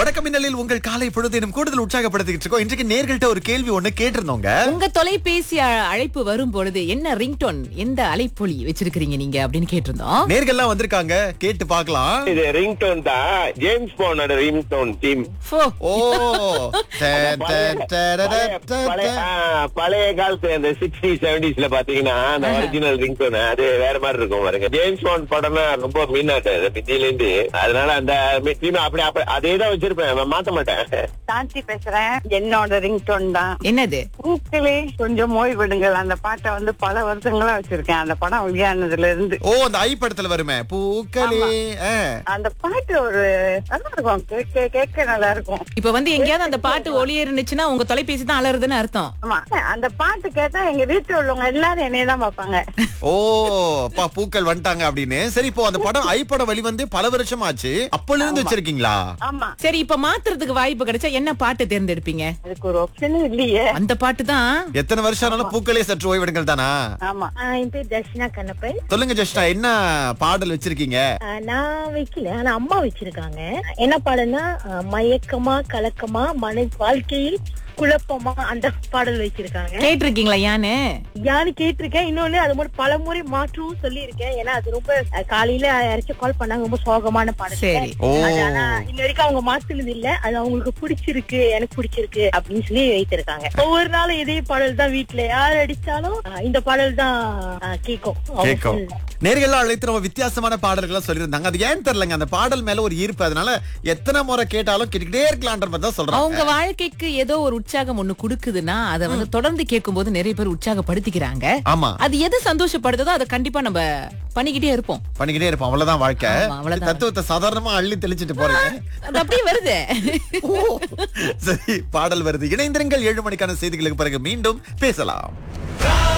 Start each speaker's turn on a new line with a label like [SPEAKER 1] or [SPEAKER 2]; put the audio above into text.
[SPEAKER 1] வணக்கம் மின்னலில் உங்கள் காலை பொழுதினும் கூடுதல் உற்சாகப்படுத்திக்கிட்டு இருக்கோம் இன்றைக்கு நேர்கள்ட்ட ஒரு கேள்வி ஒண்ணு கேட்டிருந்தோங்க
[SPEAKER 2] உங்க தொலைபேசி அ- அழைப்பு வரும் பொழுது என்ன ரிங்டோன் எந்த அலைப்பொலி வச்சிருக்கீங்க நீங்க அப்படின்னு கேட்டிருந்தோம்
[SPEAKER 1] நேர்கள்லாம் வந்திருக்காங்க கேட்டு பார்க்கலாம்
[SPEAKER 3] இது ரிங்டோன் தான் ஜேம்ஸ் போனோட ரிங்டோன் டீம்
[SPEAKER 2] ஃபோ.
[SPEAKER 1] ஓ ட- ட- ட- ட- ட-
[SPEAKER 3] பழைய
[SPEAKER 1] ட-
[SPEAKER 3] ஆ, பழைய காலத்து அந்த சிக்ஸ்டி செவன்டிஸ்ல பாத்தீங்கன்னா அந்த ஒரிஜினல் ரிங்டோன் அது வேற மாதிரி இருக்கும் பாருங்க ஜேம்ஸ் பாண்ட் படம்னா ரொம்ப மீனாட்டு மித்தியில இருந்து அதனால அந்த டீம் அப்படி அப்படி அதே தான் வச்சிருப்பேன் மாத்த மாட்டேன்
[SPEAKER 4] சாந்தி பேசுறேன் என்னோட ரிங்டோன் தான்
[SPEAKER 2] என்னது
[SPEAKER 4] பூக்களே கொஞ்சம் ஓய்வு விடுங்கள் அந்த பாட்டை வந்து பல வருஷங்களா வச்சிருக்கேன் அந்த படம் வெளியானதுல இருந்து
[SPEAKER 1] ஓ அந்த ஐ படத்துல வருமே பூக்களே ஆ.
[SPEAKER 4] அந்த பாட்டு ஒரு நல்லா இருக்கும் கேட்க கேட்க நல்லா இருக்கும்
[SPEAKER 2] இப்ப வந்து எங்கேயாவது அந்த பாட்டு ஒளி இருந்துச்சுன்னா உங்க தொலைபேசி தான் அலறுதுன்னு அர்த்தம்
[SPEAKER 4] ஆமா அந்த பாட்டு கேட்டா எங்க வீட்டுல உள்ளவங்க எல்லாரும் என்னைய தான் பாப்பாங்க
[SPEAKER 1] ஓ அப்பா பூக்கள் வந்துட்டாங்க அப்படின்னு சரி இப்போ அந்த படம் ஐ படம் வெளிவந்து பல வருஷம் ஆச்சு அப்பல இருந்து வச்சிருக்கீங்களா
[SPEAKER 4] ஆமா
[SPEAKER 2] சரி இப்ப மாத்துறதுக்கு வாய்ப்பு கிடைச்சா என்ன பாட்டு தேர்ந்தெடுப்பீங்க
[SPEAKER 4] அதுக்கு ஒரு ஆப்ஷனும் இல்லையே
[SPEAKER 2] அந்த பாட்டு தான்
[SPEAKER 1] எத்தனை வருஷம் ஆனாலும் பூக்களே சற்று ஓய்விடுங்கள் தானா
[SPEAKER 4] ஆமா
[SPEAKER 5] என் பேர் தர்ஷனா கண்ணப்பன்
[SPEAKER 1] சொல்லுங்க ஜெஷ்டா என்ன பாடல் வச்சிருக்கீங்க
[SPEAKER 5] ஆஹ் நான் வைக்கல ஆனா அம்மா வச்சிருக்காங்க என்ன பாடல்னா ஆஹ் மயக்கமா கலக்கமா மன வாழ்க்கையில் குழப்பமா அந்த பாடல் வச்சிருக்காங்க
[SPEAKER 2] கேட்டிருக்கீங்களா யானு
[SPEAKER 5] யாரு கேட்டிருக்கேன் இன்னொன்னு அது மாதிரி பல முறை மாற்றவும் சொல்லியிருக்கேன் ஏன்னா அது ரொம்ப அஹ், காலையில யாராச்சும் கால் பண்ணாங்க ரொம்ப சோகமான பாடல்
[SPEAKER 2] சரி
[SPEAKER 1] ஓ
[SPEAKER 5] அது ஆனா இன்ன வரைக்கும் அவங்க மாத்துனது இல்ல அது அவங்களுக்கு பிடிச்சிருக்கு எனக்கு பிடிச்சிருக்கு அப்படின்னு சொல்லி வைத்திருக்காங்க ஒவ்வொரு நாளும் இதே பாடல் தான் வீட்டுல யார் அடிச்சாலும் ஆஹ், இந்த பாடல் தான் ஆஹ், கேக்கும் அவங்க
[SPEAKER 1] கேட்கும்
[SPEAKER 5] full.
[SPEAKER 1] நேர்கள்லாம் அழைத்து ரொம்ப வித்தியாசமான பாடல்களா சொல்லியிருந்தாங்க அது ஏன் தெரியலங்க அந்த பாடல் மேல ஒரு ஈர்ப்பு அதனால எத்தனை முறை கேட்டாலும் கேட்டுக்கிட்டே இருக்கலான்ற மாதிரி தான் சொல்றாங்க
[SPEAKER 2] அவங்க வாழ்க்கைக்கு ஏதோ ஒரு உற்சாகம் ஒண்ணு கொடுக்குதுன்னா அதை வந்து தொடர்ந்து கேட்கும்போது நிறைய பேர் உற்சாகப்படுத்திக்கிறாங்க
[SPEAKER 1] ஆமா
[SPEAKER 2] அது எது சந்தோஷப்படுதோ அதை கண்டிப்பா நம்ம பண்ணிக்கிட்டே இருப்போம்
[SPEAKER 1] பண்ணிக்கிட்டே இருப்போம் அவ்வளவுதான் வாழ்க்கை
[SPEAKER 2] ஆமா, அவ்வளவுதான்.
[SPEAKER 1] தத்துவத்தை சாதாரணமா அள்ளி தெளிச்சிட்டு போறீங்க
[SPEAKER 2] அது அப்படியே வருது
[SPEAKER 1] ஓ, சரி பாடல் வருது இணைந்திருங்கள் ஏழு மணிக்கான செய்திகளுக்கு பிறகு மீண்டும் பேசலாம்